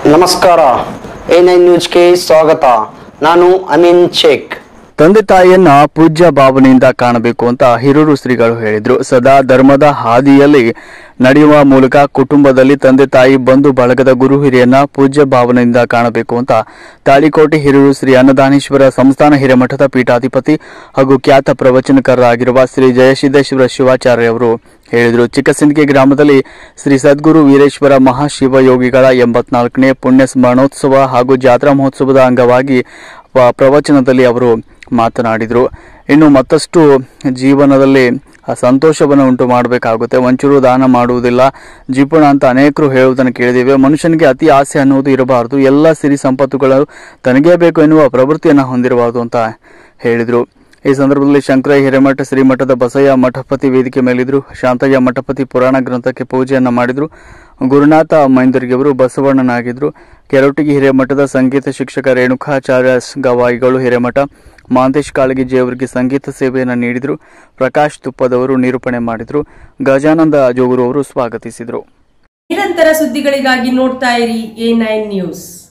ನಮಸ್ಕಾರ A nine ನ್ಯೂಸ್ಗೆ ಸ್ವಾಗತ ನಾನು ಅಮೀನ್ ಶೇಖ್ ತಂದೆ ತಾಯಿಯನ್ನ ಪೂಜ್ಯ ಭಾವನೆಯಿಂದ ಕಾಣಬೇಕು ಅಂತ ಹಿರೂರು ಶ್ರೀಗಳು ಹೇಳಿದ್ರು ಸದಾ ಧರ್ಮದ ಹಾದಿಯಲ್ಲಿ ನಡೆಯುವ ಮೂಲಕ ಕುಟುಂಬದಲ್ಲಿ ತಂದೆ ತಾಯಿ ಬಂಧು ಬಳಗದ ಗುರು ಹಿರಿಯನ್ನ ಪೂಜ್ಯ ಭಾವನೆಯಿಂದ ಕಾಣಬೇಕು ಅಂತ ತಾಳಿಕೋಟೆ ಹಿರೂರು ಶ್ರೀ ಅನ್ನದಾನೇಶ್ವರ ಸಂಸ್ಥಾನ ಹಿರೇಮಠದ ಪೀಠಾಧಿಪತಿ ಹಾಗೂ ಖ್ಯಾತ ಪ್ರವಚನಕಾರರಾಗಿರುವ ಶ್ರೀ ಜಯಸಿದ್ದೇಶ್ವರ ಶಿವಾಚಾರ್ಯ ಅವರು ಹೇಳಿದರು ಚಿಕ್ಕಸಿಂದಗಿ ಗ್ರಾಮದಲ್ಲಿ ಶ್ರೀ ಸದ್ಗುರು ವೀರೇಶ್ವರ ಮಹಾಶಿವಯೋಗಿಗಳ ಎಂಬತ್ನಾಲ್ಕನೇ ಪುಣ್ಯ ಸ್ಮರಣೋತ್ಸವ ಹಾಗೂ ಜಾತ್ರಾ ಮಹೋತ್ಸವದ ಅಂಗವಾಗಿ ಪ- ಪ್ರವಚನದಲ್ಲಿ ಅವರು ಮಾತನಾಡಿದರು ಇನ್ನು ಮತ್ತಷ್ಟು ಜೀವನದಲ್ಲಿ ಆ ಸಂತೋಷವನ್ನು ಉಂಟು ಮಾಡಬೇಕಾಗುತ್ತೆ ಒಂಚೂರು ದಾನ ಮಾಡುವುದಿಲ್ಲ ಜೀಪಣ ಅಂತ ಅನೇಕರು ಹೇಳುವುದನ್ನು ಕೇಳಿದ್ದೇವೆ ಮನುಷ್ಯನಿಗೆ ಅತಿ ಆಸೆ ಅನ್ನುವುದು ಇರಬಾರದು ಎಲ್ಲ ಸಿರಿ ಸಂಪತ್ತುಗಳು ತನಗೇ ಬೇಕು ಎನ್ನುವ ಪ್ರವೃತ್ತಿಯನ್ನು ಹೊಂದಿರಬಾರದು ಅಂತ ಹೇಳಿದರು ಈ ಸಂದರ್ಭದಲ್ಲಿ ಶಂಕರ ಹಿರೇಮಠ ಶ್ರೀಮಠದ ಬಸಯ್ಯ ಮಠಪತಿ ವೇದಿಕೆ ಮೇಲಿದ್ರು ಶಾಂತಯ್ಯ ಮಠಪತಿ ಪುರಾಣ ಗ್ರಂಥಕ್ಕೆ ಪೂಜೆಯನ್ನ ಮಾಡಿದ್ರು ಗುರುನಾಥ ಮೈಂದರ್ಗಿಯವರು ಬಸವಣ್ಣನಾಗಿದ್ರು ಕೆರೊಟ್ಟಿಗೆ ಹಿರೇಮಠದ ಸಂಗೀತ ಶಿಕ್ಷಕ ರೇಣುಕಾಚಾರ್ಯ ಗವಾಯಿಗಳು ಹಿರೇಮಠ ಮಾಂತೇಶ್ ಕಾಳಗಿಜಿ ಅವರಿಗೆ ಸಂಗೀತ ಸೇವೆಯನ್ನು ನೀಡಿದರು ಪ್ರಕಾಶ್ ತುಪ್ಪದವರು ನಿರೂಪಣೆ ಮಾಡಿದರು ಗಜಾನಂದ ಜೋಗುರು ಅವರು ಸ್ವಾಗತಿಸಿದರು ನಿರಂತರ ಸುದ್ದಿಗಳಿಗಾಗಿ ನೋಡ್ತಾ ಇರಿ ಎ ನೈನ್ ನ್ಯೂಸ್